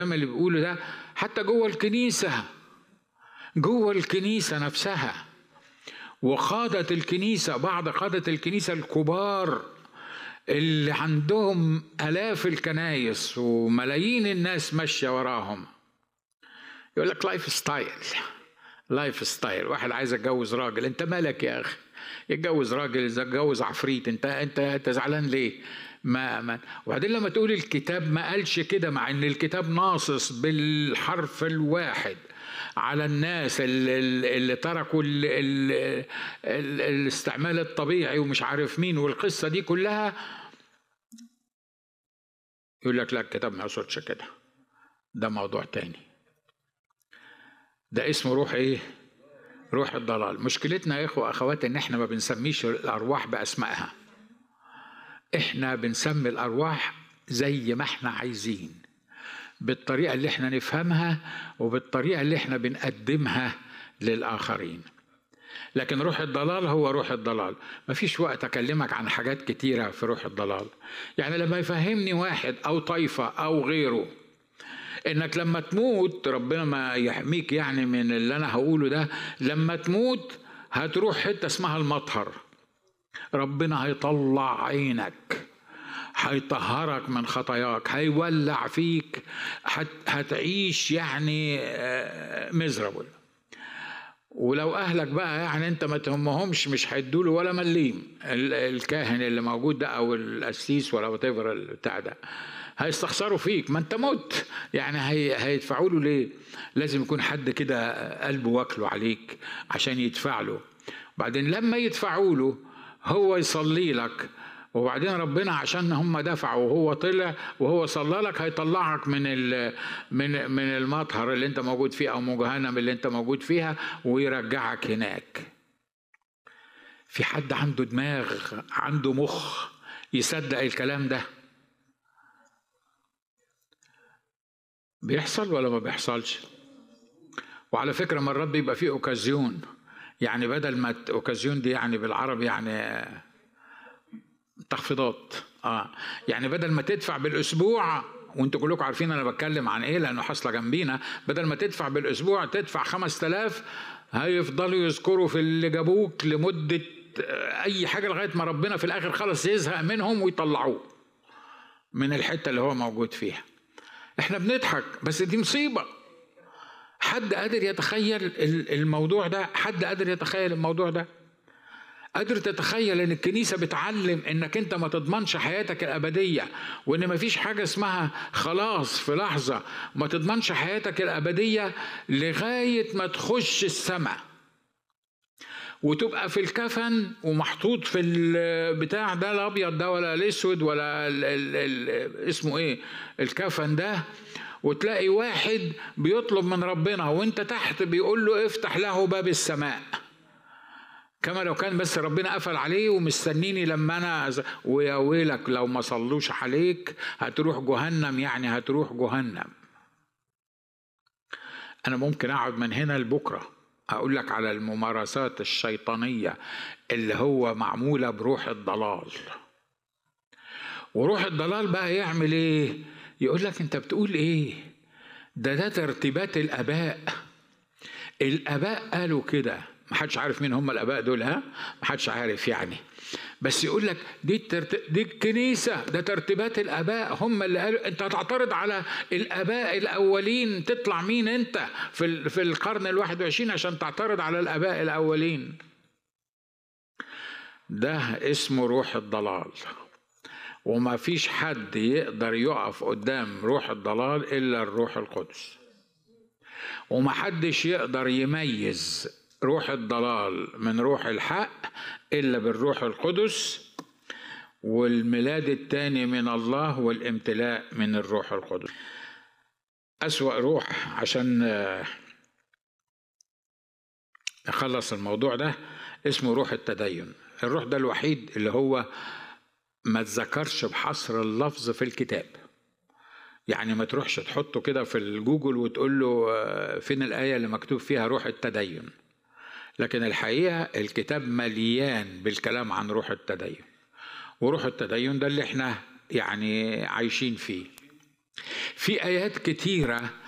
اللي بيقوله ده حتى جوه الكنيسة جوه الكنيسة نفسها وقادة الكنيسة بعض قادة الكنيسة الكبار اللي عندهم آلاف الكنايس وملايين الناس ماشية وراهم يقول لك لايف ستايل لايف ستايل واحد عايز يتجوز راجل انت مالك يا اخي يتجوز راجل يتجوز عفريت انت انت انت زعلان ليه ما ما وبعدين لما تقول الكتاب ما قالش كده مع ان الكتاب ناصص بالحرف الواحد على الناس اللي, اللي تركوا ال ال ال الاستعمال الطبيعي ومش عارف مين والقصه دي كلها يقول لك لا الكتاب ما يقصدش كده ده موضوع تاني ده اسمه روح ايه روح الضلال مشكلتنا يا اخوه اخوات ان احنا ما بنسميش الارواح باسمائها احنا بنسمي الارواح زي ما احنا عايزين بالطريقه اللي احنا نفهمها وبالطريقه اللي احنا بنقدمها للاخرين لكن روح الضلال هو روح الضلال مفيش وقت اكلمك عن حاجات كتيره في روح الضلال يعني لما يفهمني واحد او طائفه او غيره انك لما تموت ربنا ما يحميك يعني من اللي انا هقوله ده لما تموت هتروح حته اسمها المطهر ربنا هيطلع عينك هيطهرك من خطاياك هيولع فيك هتعيش يعني مزربل ولو اهلك بقى يعني انت ما تهمهمش مش هيدوله ولا مليم الكاهن اللي موجود ده او القسيس ولا وات بتاع ده هيستخسروا فيك ما انت مت يعني هي هيدفعوا له ليه لازم يكون حد كده قلبه واكله عليك عشان يدفع له بعدين لما يدفعوا له هو يصلي لك وبعدين ربنا عشان هم دفعوا وهو طلع وهو صلى لك هيطلعك من من من المطهر اللي انت موجود فيه او من جهنم اللي انت موجود فيها ويرجعك هناك. في حد عنده دماغ عنده مخ يصدق الكلام ده؟ بيحصل ولا ما بيحصلش؟ وعلى فكرة مرات بيبقى فيه أوكازيون يعني بدل ما أوكازيون دي يعني بالعربي يعني تخفيضات اه يعني بدل ما تدفع بالاسبوع وانتوا كلكم عارفين انا بتكلم عن ايه لانه حاصله جنبينا بدل ما تدفع بالاسبوع تدفع 5000 هيفضلوا يذكروا في اللي جابوك لمده اي حاجه لغايه ما ربنا في الاخر خلص يزهق منهم ويطلعوه من الحته اللي هو موجود فيها احنا بنضحك بس دي مصيبه حد قادر يتخيل الموضوع ده حد قادر يتخيل الموضوع ده قادر تتخيل ان الكنيسه بتعلم انك انت ما تضمنش حياتك الابديه وان ما فيش حاجه اسمها خلاص في لحظه ما تضمنش حياتك الابديه لغايه ما تخش السماء وتبقى في الكفن ومحطوط في البتاع ده الابيض ده ولا الاسود ولا ال ال ال اسمه ايه الكفن ده وتلاقي واحد بيطلب من ربنا وانت تحت بيقول له افتح له باب السماء كما لو كان بس ربنا قفل عليه ومستنيني لما انا ويا ويلك لو ما صلوش عليك هتروح جهنم يعني هتروح جهنم انا ممكن اقعد من هنا لبكره اقول لك على الممارسات الشيطانيه اللي هو معموله بروح الضلال وروح الضلال بقى يعمل ايه يقول لك انت بتقول ايه ده ده ترتيبات الاباء الاباء قالوا كده ما حدش عارف مين هم الاباء دول ها ما حدش عارف يعني بس يقول لك دي الترت... دي الكنيسه ده ترتيبات الاباء هم اللي قالوا انت هتعترض على الاباء الاولين تطلع مين انت في ال... في القرن الواحد وعشرين عشان تعترض على الاباء الاولين ده اسمه روح الضلال وما فيش حد يقدر يقف قدام روح الضلال الا الروح القدس وما حدش يقدر يميز روح الضلال من روح الحق إلا بالروح القدس والميلاد الثاني من الله والامتلاء من الروح القدس أسوأ روح عشان نخلص الموضوع ده اسمه روح التدين الروح ده الوحيد اللي هو ما تذكرش بحصر اللفظ في الكتاب يعني ما تروحش تحطه كده في الجوجل وتقول له فين الآية اللي مكتوب فيها روح التدين لكن الحقيقة الكتاب مليان بالكلام عن روح التدين وروح التدين ده اللي احنا يعني عايشين فيه في آيات كتيرة